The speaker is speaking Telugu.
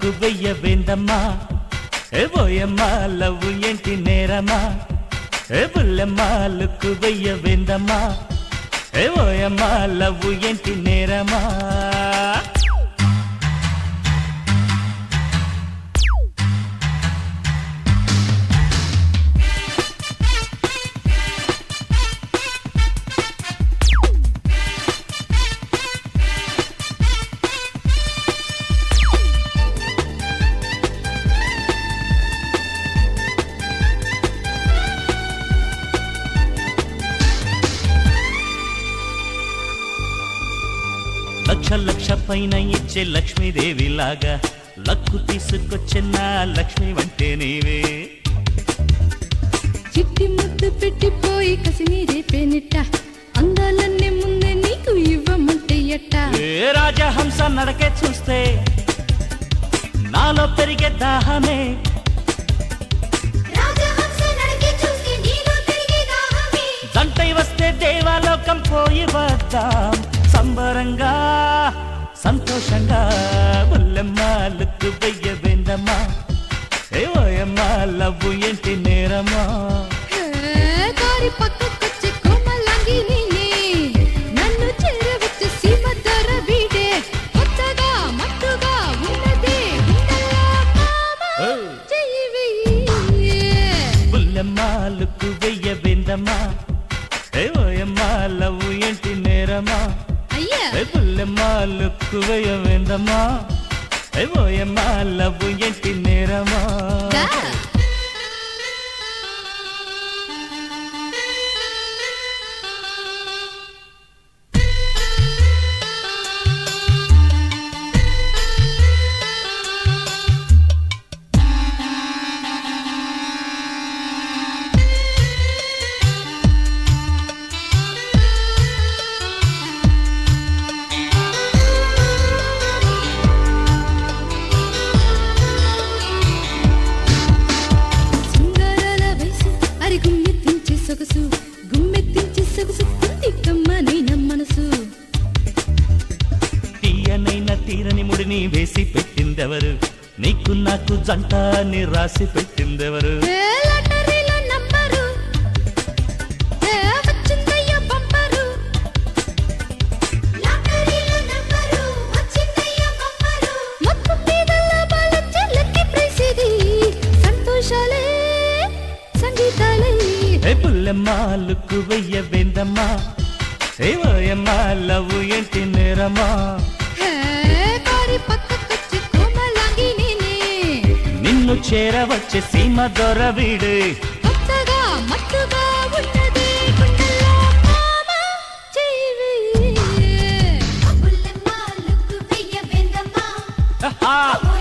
లుక్కు వెయ్యవేందమ్మా ఏ బోయమ్మా లవ్వు ఏంటి నేరమా ఏ బుల్లెమ్మా లుక్కు వెయ్యవేందమ్మా ఏ బోయమ్మా లవ్వు ఏంటి నేరమా లక్ష లక్ష పైన ఇచ్చే లక్ష్మీదేవి లాగా లక్కు తీసుకొచ్చిన లక్ష్మి వంటే నీవే చిట్టి ముద్దు పెట్టిపోయి కసిని రేపేనిట్ట అందాలన్నీ ముందే నీకు ఇవ్వమంటే ఎట్ట ఏ రాజహంస నడకే చూస్తే నాలో పెరిగే దాహమే రాజహంస నడికి చూసి నీలో తిరిగే దాహమే జంటై వస్తే దేవాలోకం పోయి వద్దాం సంబరంగా సంతోషంగా బుల్లెమ్మ లుక్కు వెయ్యవేందమ్మా ఏవోయమ్మా లవ్వు ఏంటి నేరమా హే, దారి పక్కకొచ్చి కోమలంగి నేనే నన్ను చేరవచ్చు సీమ ధర వీడే కొత్తగా మత్తుగా ఉన్నది గుండెల్లో కామ ఓ! చెయ్యి వెయ్యి బుల్లెమ్మ లుక్కు వెయ్యవేందమ్మా ఏవోయమ్మా లవ్వు ఏంటి నేరమా అయ్యా ఏ బుల్లెమ్మ లుక్కు వెయ్యవేందమ్మా ఏవోయమ్మా లవ్వు ఏంటి నేరమా దా. సింగారాల వయసు అరి గుమ్మెత్తించే సొగసు గుమ్మెత్తించే సొగసు తుంది కమ్మనైన మనసు తీయనైన తీరని ముడిని వేసి పెట్టిందెవరు నీకు నాకు జంట అని రాసి పెట్టిందెవరు ఏ లాటరీలో నంబరు ఏ వచ్చిందయ్య బంపరు లాటరీలో నంబరు వచ్చిందయ్య బంపరు మొత్తం మీదల్లా బాలొచ్చే లక్కీ ప్రైస్ ఇది సంతోషాలే సంగీతాలే ఏ పుల్లెమ్మ లుక్కు వెయ్యవేందమ్మా ఏవోయమ్మా లవ్వు ఏంటి నేరమా హే కారి పక్కకొచ్చి కోమలాంగి నేనే నిన్ను చేరవచ్చే సీమ దొర వీడు కొత్తగా మత్తుగా ఉన్నది గుండెల్లో కామ చెయ్యి వెయ్యి. బుల్లెమ్మ లుక్కు వెయ్య బెందమ్మ ఆహా!